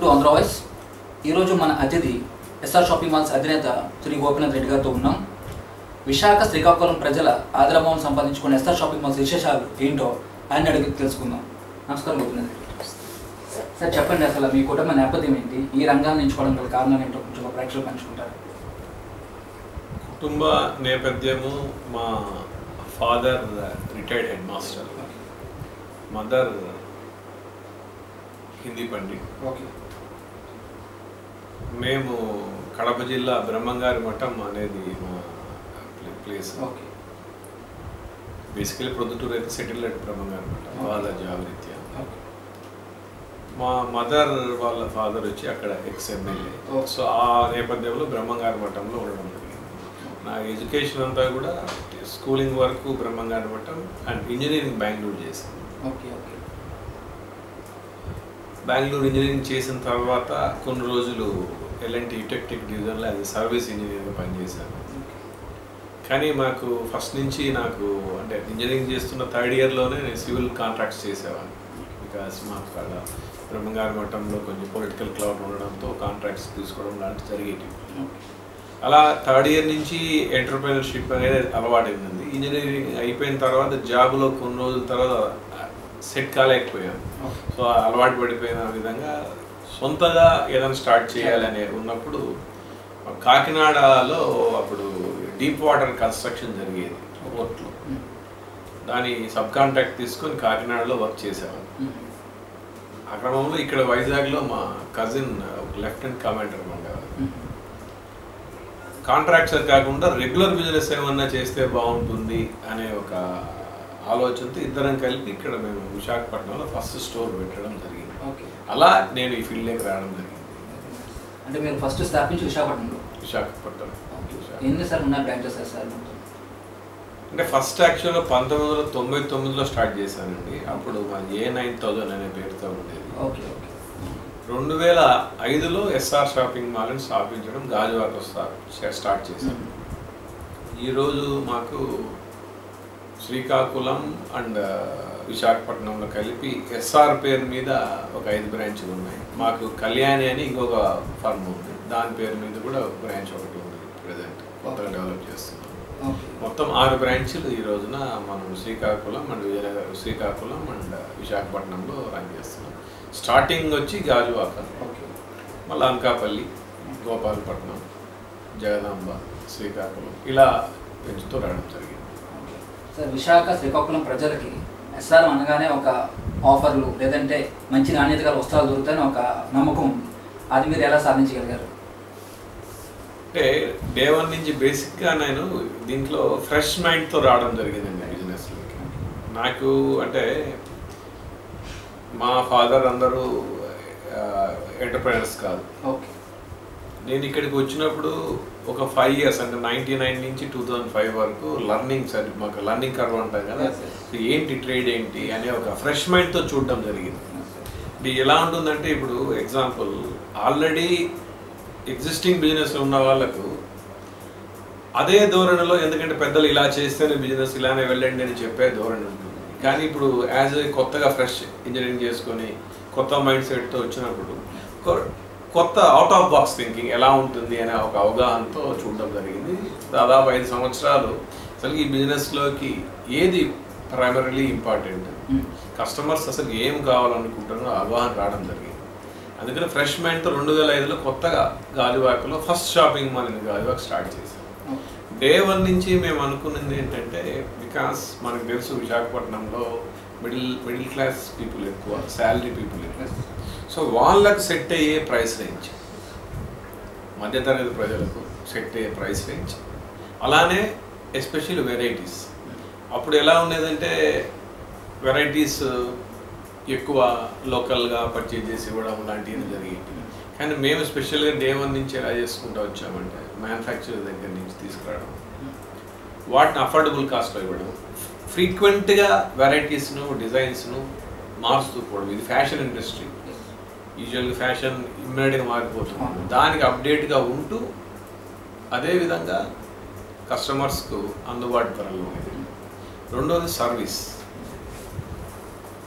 To Andhra voice ఈరోజు మన అతిథి ఎస్ఆర్ షాపింగ్ మాల్స్ అధినేత శ్రీ గోపినాథ్ రెడ్డి గారితో ఉన్నాం విశాఖ శ్రీకాకుళం ప్రజల ఆదరభావం సంపాదించుకున్న ఎస్ఆర్ షాపింగ్ మాల్స్ విశేషాలు ఏంటో ఆయన అడిగి తెలుసుకుందాం నమస్కారం గోపినాథ్ రెడ్డి సార్ చెప్పండి అసలు మీ కుటుంబ నేపథ్యం ఏంటి ఈ రంగాన్ని ఎంచుకోవడం గల కారణం ఏంటో కొంచెం ప్రేక్షకులు పంచుకుంటారు కుటుంబ నేపథ్యము మా father retired head master mother Hindi pandit okay మేము కడప జిల్లా బ్రహ్మంగారి మఠం అనేది మా ప్లేస్ ఓకే బేసికలీ ప్రొద్దుటూరు అయితే సెటిల్ అట్ బ్రహ్మంగారి మఠం వాళ్ళ జాబ్ రీత్యా ఓకే మా మదర్ వాళ్ళ ఫాదర్ వచ్చి అక్కడ ఎక్స్ ఎమ్మెల్యే Oh. సో ఆ నేపథ్యంలో బ్రహ్మంగారి మఠంలో ఉండడం జరిగింది నా ఎడ్యుకేషన్ అంతా కూడా స్కూలింగ్ వరకు బ్రహ్మంగారి మఠం అండ్ ఇంజనీరింగ్ బెంగళూరు చేశాను ఓకే ఓకే బెంగళూరు ఇంజనీరింగ్ చేసిన తర్వాత కొన్ని రోజులు ఎల్ఎన్టీ టెక్నిక్ డివిజన్లో అది సర్వీస్ ఇంజనీరింగ్ పనిచేశాను కానీ మాకు ఫస్ట్ నుంచి నాకు అంటే ఇంజనీరింగ్ చేస్తున్న థర్డ్ ఇయర్లోనే నేను సివిల్ కాంట్రాక్ట్స్ చేసేవాడిని బికాస్ మాకు అక్కడ బ్రహ్మంగారి మఠంలో కొంచెం పొలిటికల్ క్లౌడ్ ఉండడంతో కాంట్రాక్ట్స్ తీసుకోవడం లాంటివి జరిగేటివి అలా థర్డ్ ఇయర్ నుంచి ఎంటర్ప్రినర్షిప్ అనేది అలవాటైంది ఇంజనీరింగ్ అయిపోయిన తర్వాత జాబ్లో కొన్ని రోజుల తర్వాత సెట్ కాలేకపోయాను సో ఆ అలవాటు పడిపోయిన విధంగా సొంతగా ఏదైనా స్టార్ట్ చేయాలని ఉన్నప్పుడు కాకినాడలో అప్పుడు డీప్ వాటర్ కన్స్ట్రక్షన్ జరిగేది పోర్ట్లో దాని సబ్ కాంట్రాక్ట్ తీసుకొని కాకినాడలో వర్క్ చేసేవాడిని ఆ క్రమంలో ఇక్కడ వైజాగ్లో మా కజిన్ లెఫ్టినెంట్ కమాండర్ ఉండేవారు కాంట్రాక్టర్ కాకుండా రెగ్యులర్ బిజినెస్ ఏమన్నా చేస్తే బాగుంటుంది అనే ఒక ఆలోచనతో ఇద్దరం కలిపి ఇక్కడ మేము విశాఖపట్నంలో ఫస్ట్ స్టోర్ పెట్టడం జరిగింది ఓకే అలా నేను ఈ ఫీల్డ్లోకి రావడం జరిగింది అంటే మీరు ఫస్ట్ స్థాపించి విశాఖపట్నంలో విశాఖపట్నం ఎన్ని సార్ ఉన్నాయి బ్రాంచెస్ సార్ మొత్తం అంటే ఫస్ట్ యాక్చువల్గా పంతొమ్మిది వందల తొంభై తొమ్మిదిలో స్టార్ట్ చేశానండి అప్పుడు మాది ఏ నైన్ థౌజండ్ అనే పేరుతో ఉండేది ఓకే ఓకే రెండు వేల ఐదులో ఎస్ఆర్ షాపింగ్ మాల్ని స్థాపించడం గాజువాక స్టార్ట్ చేశాను ఈరోజు మాకు శ్రీకాకుళం అండ్ విశాఖపట్నంలో కలిపి ఎస్ఆర్ పేరు మీద ఒక ఐదు బ్రాంచ్లు ఉన్నాయి మాకు కళ్యాణి అని ఇంకొక ఫర్మ్ ఉంది దాని పేరు మీద కూడా ఒక బ్రాంచ్ ఒకటి ఉంది ప్రజెంట్ కొత్తగా డెవలప్ చేస్తున్నాం ఓకే మొత్తం ఆరు బ్రాంచ్లు ఈ రోజున మనం శ్రీకాకుళం అండ్ విజయనగరం శ్రీకాకుళం అండ్ విశాఖపట్నంలో రన్ చేస్తున్నాం స్టార్టింగ్ వచ్చి గాజువాక ఓకే మళ్ళీ అనకాపల్లి గోపాలపట్నం జగదాంబ శ్రీకాకుళం ఇలా పెంచుతూ రావడం జరిగింది ఓకే. సార్ విశాఖ శ్రీకాకుళం ప్రజలకి ఎస్ఆర్ అనగానే ఒక ఆఫర్లు లేదంటే మంచి నాణ్యత గల వస్త్రాలు దొరుకుతాయని ఒక నమ్మకం ఉంది అది మీరు ఎలా సాధించగలిగారు అంటే డే వన్ నుంచి బేసిక్గా నేను దీంట్లో ఫ్రెష్ మైండ్తో రావడం జరిగిందండి బిజినెస్లోకి నాకు అంటే మా ఫాదర్ అందరూ ఎంటర్ప్రైనర్స్ కాదు ఓకే నేను ఇక్కడికి వచ్చినప్పుడు ఒక ఫైవ్ ఇయర్స్ అంటే నైంటీ నైన్ నుంచి టూ థౌజండ్ ఫైవ్ వరకు లర్నింగ్ సర్ మాకు లర్నింగ్ కర్వ్ అంటాం కదా Yes, yes. సో ఏంటి ట్రేడ్ ఏంటి అనే ఒక ఫ్రెష్ మైండ్తో చూడడం జరిగింది ఇది ఎలా ఉంటుందంటే ఇప్పుడు ఎగ్జాంపుల్ ఆల్రెడీ ఎగ్జిస్టింగ్ బిజినెస్ ఉన్న వాళ్ళకు అదే ధోరణిలో ఎందుకంటే పెద్దలు ఇలా చేస్తేనే బిజినెస్ ఇలానే వెళ్ళండి అని చెప్పే ధోరణి ఉంటుంది కానీ ఇప్పుడు యాజ్ ఏ కొత్తగా ఫ్రెష్ ఇంజనీరింగ్ చేసుకొని కొత్త మైండ్ సెట్తో వచ్చినప్పుడు కొ- కొత్త అవుట్ ఆఫ్ బాక్స్ థింకింగ్ ఎలా ఉంటుంది అనే ఒక అవగాహనతో చూడడం జరిగింది దాదాపు ఐదు సంవత్సరాలు అసలు ఈ బిజినెస్లోకి ఏది ప్రైమరీలీ ఇంపార్టెంట్ కస్టమర్స్ అసలు ఏం కావాలనుకుంటారో అవగాహన రావడం జరిగింది అందుకని ఫ్రెష్ మైండ్తో రెండు వేల ఐదులో కొత్తగా గాలివాకలో first shopping mall in Gajuwaka start చేశాం డే వన్ నుంచి మేము అనుకున్నది ఏంటంటే బికాస్ మనకు తెలుసు విశాఖపట్నంలో మిడిల్ మిడిల్ క్లాస్ పీపుల్ ఎక్కువ శాలరీ పీపుల్ ఎక్కువ సో వాళ్ళకు సెట్ అయ్యే ప్రైస్ రేంజ్ మధ్యతరగతి ప్రజలకు సెట్ అయ్యే ప్రైస్ రేంజ్ అలానే ఎస్పెషల్లీ వెరైటీస్ అప్పుడు ఎలా ఉండేదంటే వెరైటీస్ ఎక్కువ లోకల్గా పర్చేజ్ చేసి ఇవ్వడం లాంటివి జరిగేవి కానీ మేము స్పెషల్గా డే వన్ నుంచి ఎలా చేసుకుంటూ వచ్చామంటే మ్యానుఫ్యాక్చర్ దగ్గర నుంచి తీసుకురావడం వాటిని అఫోర్డబుల్ కాస్ట్లో ఇవ్వడం ఫ్రీక్వెంట్గా వెరైటీస్ను డిజైన్స్ను మారుస్తూ పోవడం ఇది ఫ్యాషన్ ఇండస్ట్రీ యూజువల్గా ఫ్యాషన్ ఇమ్మీడియట్గా మారిపోతుంది దానికి అప్డేట్గా ఉంటూ అదేవిధంగా కస్టమర్స్కు అందుబాటు ధరలో ఉండేది రెండోది సర్వీస్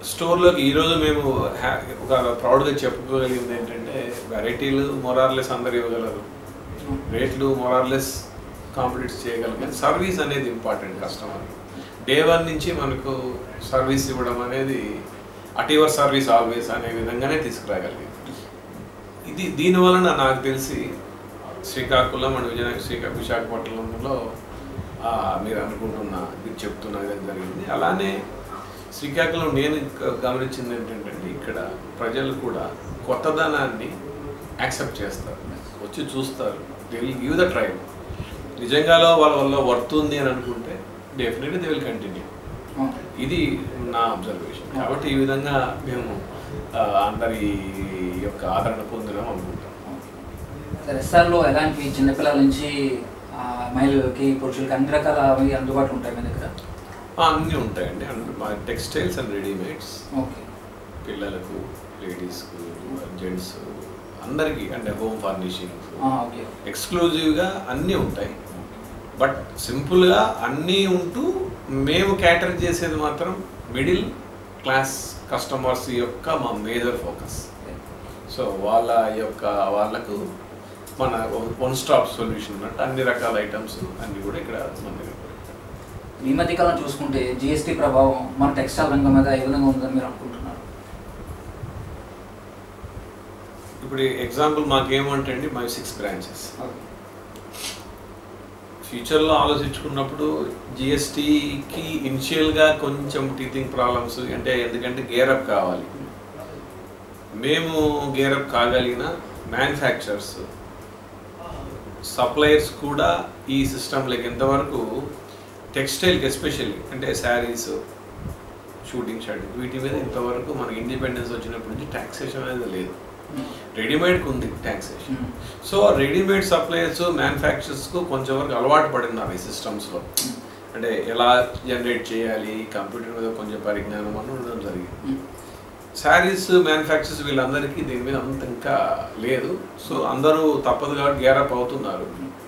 స్టోర్లోకి ఈరోజు మేము హ్యా- ఒక ప్రౌడ్గా చెప్పుకోగలిగింది ఏంటంటే వెరైటీలు మొరార్లెస్ అందరు ఇవ్వగలరు రేట్లు మొరార్లెస్ కాంపిటీట్ చేయగలం కానీ సర్వీస్ అనేది ఇంపార్టెంట్ కస్టమర్ డే వన్ నుంచి మనకు సర్వీస్ ఇవ్వడం అనేది అట్ యువర్ సర్వీస్ ఆల్వేస్ అనే విధంగానే తీసుకురాగలిగింది ఇది దీని వలన నాకు తెలిసి శ్రీకాకుళం అండ్ విజయ శ్రీకా విశాఖపట్నంలో ఆ, మీరు అనుకుంటున్న మీరు చెప్తున్న విధంగా జరిగింది అలానే శ్రీకాకుళం నేను గ- గమనించింది ఏంటంటే ఇక్కడ ప్రజలు కూడా కొత్తదనాన్ని యాక్సెప్ట్ చేస్తారు వచ్చి చూస్తారు they will give the try నిజంగాలో వాళ్ళ వల్ల వర్త్ ఉంది అని అనుకుంటే డెఫినెట్లీ దే విల్ కంటిన్యూ ఇది నా అబ్జర్వేషన్ కాబట్టి ఈ విధంగా మేము ఆ, అందరి యొక్క ఆదరణ పొందినాం అనుకుంటాం సార్ ఎస్ఆర్లో ఎలాంటి చిన్నపిల్లల నుంచి ఆ, మహిళలకి పురుషులకి అన్ని రకాల అవి అందుబాటులో ఉంటాయి మీ దగ్గర ఆ, అన్నీ ఉంటాయండి అండ్ మా టెక్స్టైల్స్ అండ్ రెడీమేడ్స్ ఓకే పిల్లలకు లేడీస్కు జెంట్స్ అందరికీ అంటే హోమ్ ఫర్నిషింగ్ ఆ, ఓకే ఎక్స్క్లూజివ్గా అన్నీ ఉంటాయి బట్ సింపుల్గా అన్నీ ఉంటూ మేము క్యాటర్ చేసేది మాత్రం మిడిల్ క్లాస్ కస్టమర్స్ యొక్క మా మేజర్ ఫోకస్ సో వాళ్ళ యొక్క వాళ్ళకు మన వన్ స్టాప్ సొల్యూషన్ అంటే అన్ని రకాల ఐటమ్స్ అన్నీ కూడా ఇక్కడ మన దగ్గర దొరుకుతాయి. ఈ మధ్య కాలం చూసుకుంటే జిఎస్టీ ప్రభావం మన టెక్స్టైల్ రంగం మీద ఏ విధంగా ఉందని మీరు అనుకుంటున్నారు ఇప్పుడు ఎగ్జాంపుల్ మాకేమంటే అండి మా సిక్స్ బ్రాంచెస్ ఫ్యూచర్లో ఆలోచించుకున్నప్పుడు జిఎస్టీకి ఇనిషియల్గా కొంచెం టీథింగ్ ప్రాబ్లమ్స్ అంటే ఎందుకంటే గేరప్ కావాలి మేము గేరప్ కాగలిగిన మ్యానుఫ్యాక్చరర్స్ సప్లయర్స్ కూడా ఈ సిస్టంలోకి ఎంతవరకు టెక్స్టైల్కి ఎస్పెషల్లీ అంటే శారీస్ షూటింగ్ షర్ట్ వీటి మీద ఇంతవరకు మనకి ఇండిపెండెన్స్ వచ్చినప్పటి నుంచి ట్యాక్సేషన్ అనేది లేదు రెడీమేడ్కి ఉంది ట్యాక్సేషన్ సో రెడీమేడ్ సప్లయర్స్ మ్యానుఫ్యాక్చరర్స్కు కొంచెం వరకు అలవాటు పడినారు ఈ సిస్టమ్స్లో అంటే ఎలా జనరేట్ చేయాలి కంప్యూటర్ మీద కొంచెం పరిజ్ఞానం అని ఉండడం జరిగింది శారీస్ మ్యానుఫ్యాక్చర్స్ వీళ్ళందరికీ దీని మీద అంత ఇంకా లేదు సో అందరూ తప్పదు కాబట్టి గ్యారప్ అవుతున్నారు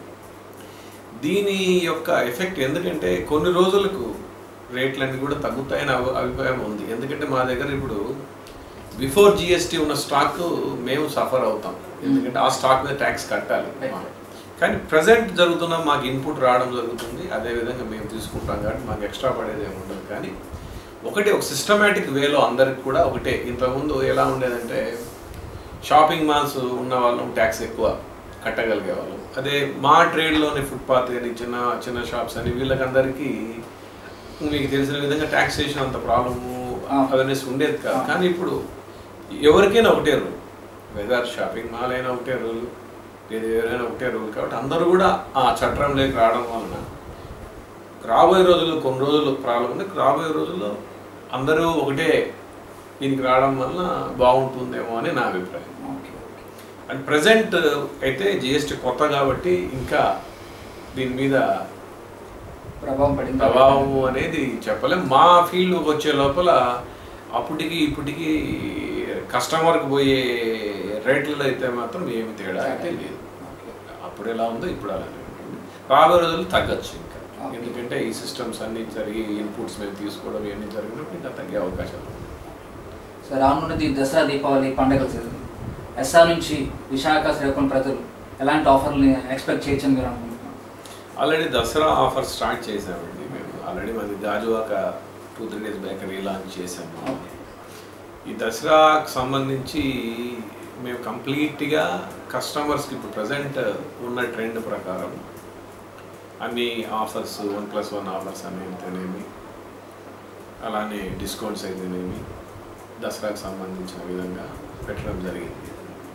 దీని యొక్క ఎఫెక్ట్ ఎందుకంటే కొన్ని రోజులకు రేట్లన్నీ కూడా తగ్గుతాయని అభి- అభిప్రాయం ఉంది ఎందుకంటే మా దగ్గర ఇప్పుడు బిఫోర్ జిఎస్టీ ఉన్న స్టాక్ మేము సఫర్ అవుతాం ఎందుకంటే ఆ స్టాక్ మీద ట్యాక్స్ కట్టాలి కానీ ప్రజెంట్ జరుగుతున్న మాకు ఇన్పుట్ రావడం జరుగుతుంది అదేవిధంగా మేము తీసుకుంటాం కాబట్టి మాకు ఎక్స్ట్రా పడేది ఏమి ఉండదు కానీ ఒకటి ఒక సిస్టమేటిక్ వేలో అందరికి కూడా ఒకటే ఇంతకుముందు ఎలా ఉండేదంటే షాపింగ్ మాల్స్ ఉన్న వాళ్ళం ట్యాక్స్ ఎక్కువ కట్టగలిగే వాళ్ళం అదే మా ట్రేడ్లోని ఫుట్పాత్ కానీ చిన్న చిన్న షాప్స్ అని వీళ్ళకందరికీ మీకు తెలిసిన విధంగా ట్యాక్సేషన్ అంత ప్రాబ్లము అవేర్నెస్ ఉండేది కాదు కానీ ఇప్పుడు ఎవరికైనా ఒకటే రూల్ వెదర్ షాపింగ్ మాల్ అయినా ఒకటే రూల్ లేదా ఎవరైనా ఒకటే రూల్ కాబట్టి అందరూ కూడా ఆ చట్టంలోకి రావడం వలన రాబోయే రోజుల్లో కొన్ని రోజులు ప్రాబ్లం ఉంది రాబోయే రోజుల్లో అందరూ ఒకటే దీనికి రావడం వలన బాగుంటుందేమో అని నా అభిప్రాయం ఓకే ఓకే అండ్ ప్రజెంట్ అయితే జిఎస్టీ కొత్త కాబట్టి ఇంకా దీని మీద ప్రభావం పడింది ప్రభావం అనేది చెప్పలేం మా ఫీల్డ్కి వచ్చే లోపల అప్పటికి ఇప్పటికి కస్టమర్కి పోయే రేట్లలో అయితే మాత్రం ఏమి తేడా అయితే లేదు ఓకే. అప్పుడు ఎలా ఉందో ఇప్పుడు అలానే ఉంటుంది రాబోయే రోజులు తగ్గచ్చు ఇంకా Okay. ఎందుకంటే ఈ సిస్టమ్స్ అన్ని జరిగి ఇన్పుట్స్ మేము తీసుకోవడం ఇవన్నీ జరిగినప్పుడు ఇంకా తగ్గే అవకాశం ఉంది సార్ రానున్నది దసరా దీపావళి పండుగల సీజన్ ఎస్ఆర్ నుంచి విశాఖ శ్రీకాకుళం ప్రజలు ఎలాంటి ఆఫర్ని ఎక్స్పెక్ట్ చేయొచ్చని మీరు అనుకుంటున్నారు ఆల్రెడీ దసరా ఆఫర్ స్టార్ట్ చేసామండి మేము ఆల్రెడీ మాది Gajuwaka two three days back relaunch చేసాము ఓకే ఈ దసరాకు సంబంధించి మేము కంప్లీట్గా కస్టమర్స్కి ఇప్పుడు ప్రజెంట్ ఉన్న ట్రెండ్ ప్రకారం అన్ని offers one plus one offers అన్నీ అయితేనేమి అలానే డిస్కౌంట్స్ అయితేనేమి దసరాకు సంబంధించిన విధంగా పెట్టడం జరిగింది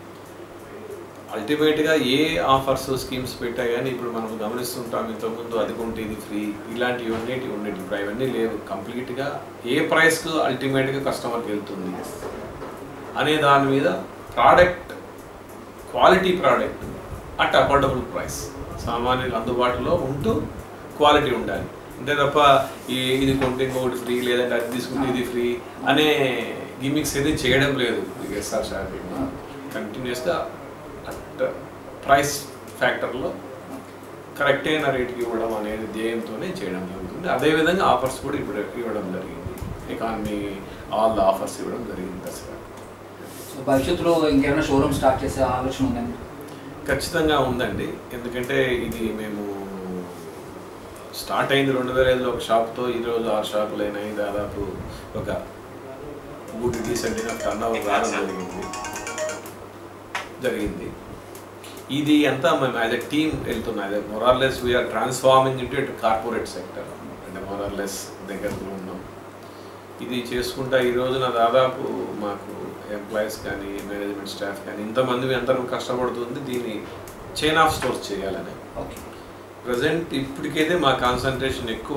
అల్టిమేట్గా ఏ ఆఫర్స్ స్కీమ్స్ పెట్టా కానీ ఇప్పుడు మనం గమనిస్తుంటాం ఇంతకుముందు అది కొంటే ఇది ఫ్రీ ఇలాంటివి ఉండేవి ఉండేవి ఇప్పుడు అవన్నీ లేవు కంప్లీట్గా ఏ ప్రైస్కు అల్టిమేట్గా కస్టమర్కి వెళ్తుంది అనే దాని మీద product quality product at affordable price సామాన్యులకు అందుబాటులో ఉంటూ క్వాలిటీ ఉండాలి అంతే తప్ప ఈ ఇది కొంటే ఇంకొకటి ఫ్రీ లేదంటే అది తీసుకుంటే ఇది ఫ్రీ అనే గిమిక్స్ ఏది చేయడం లేదు ఎస్ఆర్ షాపింగ్ కంటిన్యూస్గా అట్ ప్రైస్ ఫ్యాక్టర్లో కరెక్ట్ అయిన రేట్కి ఇవ్వడం అనేది ధ్యేయంతోనే చేయడం జరుగుతుంది అదేవిధంగా ఆఫర్స్ కూడా ఇప్పుడు ఇవ్వడం జరిగింది ఎకానమీ ఆల్ ద ఆఫర్స్ ఇవ్వడం జరిగింది దసరా సో భవిష్యత్తులో ఇంకేమైనా షోరూమ్ స్టార్ట్ చేసే ఆలోచన ఉందండి ఖచ్చితంగా ఉందండి ఎందుకంటే ఇది మేము స్టార్ట్ అయింది రెండు వేల ఐదులో ఒక షాప్తో ఈరోజు ఆరు షాపులు అయినాయి దాదాపు ఒక గుడ్ డీసెంట్ టర్న్ ఓవర్ రావడం జరిగింది జరిగింది ఇది అంతా మేము యాజ్ ఎ టీమ్ వెళ్తున్నాం మొరార్లెస్ వీఆర్ ట్రాన్స్ఫార్మింగ్ ఇంటూ ఇటు కార్పొరేట్ సెక్టర్ అంటే మొరార్లెస్ దగ్గరలో ఉన్నాం ఇది చేసుకుంటా ఈ రోజున దాదాపు మాకు ఎంప్లాయీస్ కానీ మేనేజ్మెంట్ స్టాఫ్ కానీ ఇంతమంది అందరం కష్టపడుతుంది దీన్ని చైన్ ఆఫ్ స్టోర్స్ చేయాలని ఓకే ప్రజెంట్ ఇప్పటికైతే మా కాన్సన్ట్రేషన్ ఎక్కువ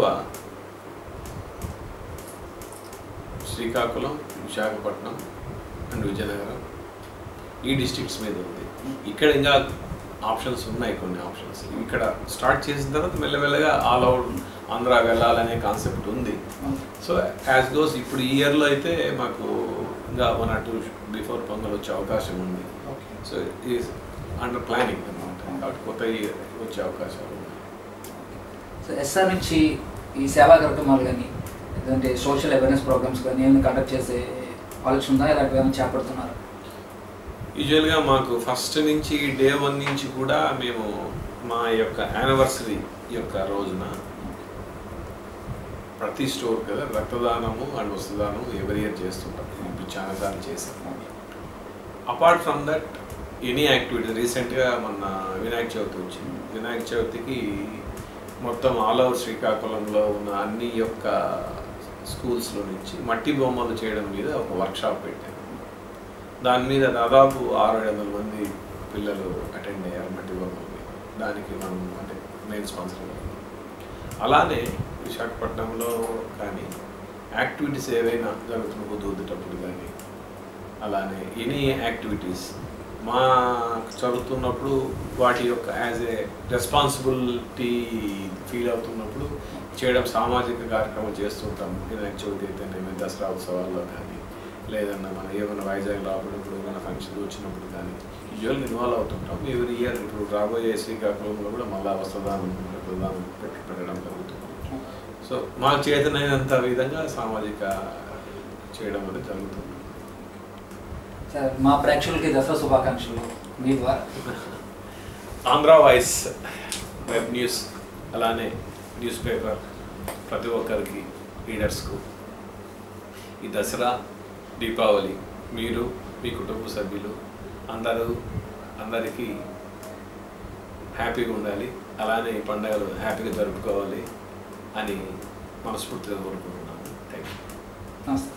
శ్రీకాకుళం విశాఖపట్నం అండ్ విజయనగరం ఈ డిస్ట్రిక్ట్స్ మీద ఉంది ఇక్కడ ఇంకా ఆప్షన్స్ ఉన్నాయి కొన్ని ఆప్షన్స్ ఇక్కడ స్టార్ట్ చేసిన తర్వాత మెల్లమెల్లగా ఆల్ అవుట్ ఆంధ్ర వెళ్ళాలనే కాన్సెప్ట్ ఉంది సో యాజ్ గోస్ ఇప్పుడు ఈ ఇయర్లో అయితే మాకు ఇంకా one or two before Pongal వచ్చే అవకాశం ఉంది ఓకే సో ఈ అండర్ ప్లానింగ్ అనమాట కాబట్టి కొత్త year వచ్చే అవకాశాలు ఉన్నాయి సో ఎస్ఆర్ నుంచి ఈ సేవా కార్యక్రమాలు కానీ లేదంటే సోషల్ అవేర్నెస్ ప్రోగ్రామ్స్ కానీ ఏమైనా కండక్ట్ చేసే ఆలోచన ఉందా ఇలాంటివి ఏమైనా చేపడుతున్నారు యూజువల్గా మాకు ఫస్ట్ నుంచి డే వన్ నుంచి కూడా మేము మా యొక్క యానివర్సరీ యొక్క రోజున ప్రతి స్టోర్ కదా రక్తదానము అండ్ వస్తుదానం ఎవరి ఇయర్ చేస్తుంటాం ఇప్పుడు చాలా సార్లు చేసాం apart from that any activity రీసెంట్గా మొన్న వినాయక చవితి వచ్చింది వినాయక చవితికి మొత్తం ఆల్ ఓవర్ శ్రీకాకుళంలో ఉన్న అన్ని యొక్క స్కూల్స్లో నుంచి మట్టి బొమ్మలు చేయడం మీద ఒక వర్క్షాప్ పెట్టాను దాని మీద దాదాపు ఆరు ఏడు వందల మంది పిల్లలు అటెండ్ అయ్యారు మట్టి బొమ్మల మీద దానికి మనం అంటే మెయిన్ స్పాన్సర్ అలానే విశాఖపట్నంలో కానీ యాక్టివిటీస్ ఏవైనా జరుగుతున్న కుదురుతప్పుడు కానీ అలానే ఎనీ యాక్టివిటీస్ మా చదువుతున్నప్పుడు వాటి యొక్క యాజ్ ఏ రెస్పాన్సిబిలిటీ ఫీల్ అవుతున్నప్పుడు చేయడం సామాజిక కార్యక్రమం చేస్తుంటాం వినాయక చవితి అయితేనేమి దసరా ఉత్సవాల్లో కానీ లేదన్నా మనం ఏమైనా వైజాగ్ రాబడినప్పుడు ఏమైనా ఫంక్షన్ వచ్చినప్పుడు కానీ యూజువల్గా ఇన్వాల్వ్ అవుతుంటాం ఎవరి ఇయర్ ఇప్పుడు రాబోయే శ్రీకాకుళంలో కూడా మళ్ళా వస్త్రదానం రక్తదానం పెట్టి పెట్టడం జరుగుతుంది సో మా చేతనైనంత విధంగా సామాజిక చేయడం అనేది జరుగుతుంది సార్ మా ప్రేక్షకులకి దసరా శుభాకాంక్షలు మీ ద్వారా ఆంధ్ర వాయిస్ వెబ్ న్యూస్ అలానే న్యూస్ పేపర్ ప్రతి ఒక్కరికి రీడర్స్కు ఈ దసరా దీపావళి మీరు మీ కుటుంబ సభ్యులు అందరూ అందరికీ హ్యాపీగా ఉండాలి అలానే ఈ పండుగలు హ్యాపీగా జరుపుకోవాలి అని మనస్ఫూర్తిగా కోరుకుంటున్నాను థ్యాంక్ యూ నమస్తే